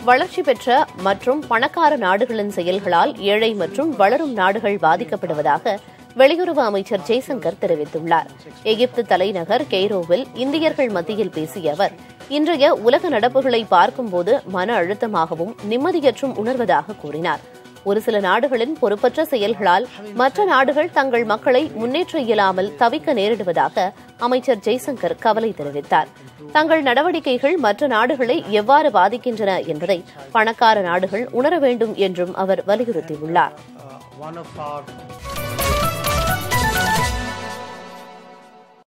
வளர்ச்சி பெற்ற மற்றும் பணக்கார நாடுகளின் செயல்களால் ஏழை மற்றும் வளரும் நாடுகள் பாதிக்கப்படுவதாக வெளியுறவு அமைச்சர் ஜெய்சங்கர் தெரிவித்துள்ளார் எகிப்து தலைநகர் கெய்ரோவில் இந்தியர்கள் மத்தியில் பேசிய அவர் இன்றைய உலக நடப்புகளை பார்க்கும்போது மன அழுத்தமாகவும் நிம்மதியற்றும் உணர்வதாக கூறினார் ஒரு சில நாடுகளின் பொறுப்பற்ற செயல்களால் மற்ற நாடுகள் தங்கள் மக்களை முன்னேற்ற இயலாமல் தவிக்க நேரிடுவதாக அமைச்சர் ஜெய்சங்கர் கவலை தெரிவித்தார் தங்கள் நடவடிக்கைகள் மற்ற நாடுகளை எவ்வாறு பாதிக்கின்றன என்பதை பணக்கார நாடுகள் உணர வேண்டும் என்றும் அவர் வலியுறுத்தியுள்ளார் uh, one of our